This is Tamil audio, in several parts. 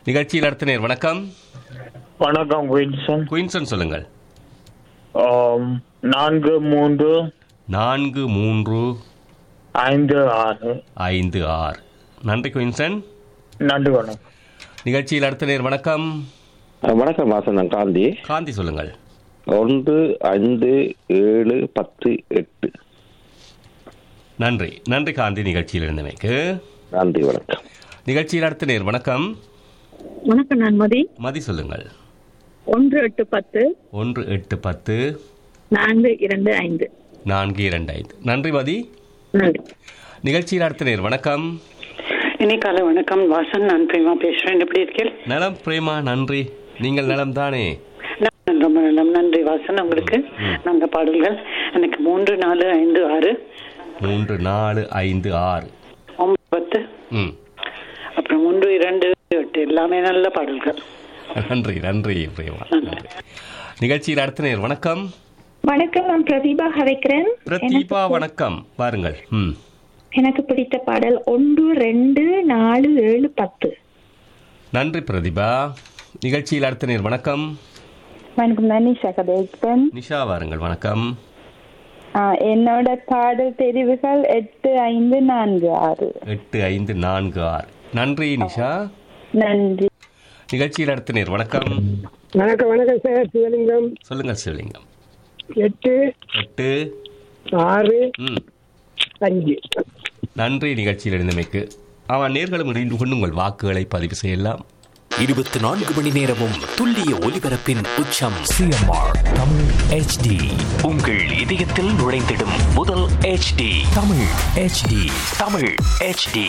நிகழ்ச்சியில் அடுத்த நேர் வணக்கம் வணக்கம் வின்சன் குயின்சன் சொல்லுங்கள் ஆம், நான்கு மூன்று நான்கு மூன்று ஐந்து ஆறு ஐந்து ஆறு நன்றி குயின்சன் நன்றி வணக்கம் நிகழ்ச்சியில் அடுத்த நேர் வணக்கம் அஹ் வணக்கம் வாசன் காந்தி காந்தி சொல்லுங்கள் ஒன்று ஐந்து ஏழு பத்து எட்டு நன்றி நன்றி காந்தி நிகழ்ச்சியில் இருந்தமைக்கு நன்றி வணக்கம் நிகழ்ச்சியில் அடுத்த நேர் வணக்கம் வணக்கம் நான் மதி மதி சொல்லுங்கள் ஒன்று எட்டு பத்து ஒன்று எட்டு பத்து நான்கு இரண்டு ஐந்து நான்கு இரண்டு ஐந்து நன்றி மதி நன்றி நிகழ்ச்சியில் அடுத்த நேர் வணக்கம் இனி காலை வணக்கம் வாசன் நான் பிரேமா பேசுறேன் எப்படி இருக்கீர்கள் நலம் பிரேமா நன்றி நீங்கள் நலம் தானே நான் ரொம்ப நலம் நன்றி வாசன் உங்களுக்கு நல்ல பாடல்கள் எனக்கு மூன்று நாலு ஐந்து ஆறு மூன்று நாலு ஐந்து ஆறு ஒன்பது பத்து ம் அப்புறம் மூன்று இரண்டு எட்டு எல்லாமே நல்ல பாடல்கள் நன்றி நன்றி பிரேமா நன்றி நிகழ்ச்சியில் அடுத்த நேர் வணக்கம் வணக்கம் நான் பிரதீபா ஹரிக்கிறேன் பிரதீபா வணக்கம் பாருங்கள் ம் எனக்கு பிடித்த பாடல் ஒன்று ரெண்டு நாலு ஏழு பத்து நன்றி பிரதிபா நிகழ்ச்சியில் அடுத்த நேர் வணக்கம் வணக்கம் நான் நிஷா கதைப்பன் நிஷா வாருங்கள் வணக்கம் என்னோட பாடல் தெரிவுகள் எட்டு ஐந்து நான்கு ஆறு எட்டு ஐந்து நான்கு ஆறு நன்றி நிஷா நன்றி நிகழ்ச்சியில் அடுத்த நேர் வணக்கம் வணக்கம் வணக்கம் சார் சிவலிங்கம் சொல்லுங்கள் சிவலிங்கம் எட்டு எட்டு ஆறு ம் அஞ்சு நன்றி நிகழ்ச்சியில் இருந்தமைக்கு அவன் நேர்களும் இணைந்து கொண்டு உங்கள் வாக்குகளை பதிவு செய்யலாம் இருபத்தி நான்கு மணி நேரமும் துல்லிய ஒலிபரப்பின் உச்சம் சிஎம்ஆர் தமிழ் ஹெச்டி உங்கள் இதயத்தில் நுழைந்திடும் முதல் HD Tamil HD Tamil HD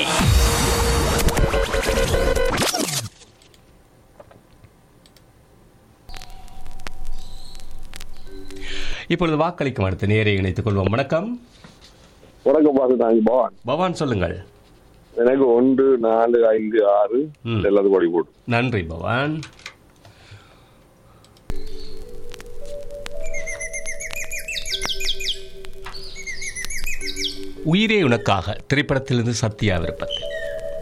இப்பொழுது வாக்களிக்கும் அடுத்த நேரை இணைத்துக் கொள்வோம் வணக்கம் வணக்கம் வாசன் பவான் பவான் சொல்லுங்கள் எனக்கு ஒன்று நாலு ஐந்து ஆறு ம். எல்லாத்துக்கும் ஓடி போட்டு நன்றி பவான் உயிரே உனக்காக திரைப்படத்திலிருந்து சத்யா விருப்பத்தில்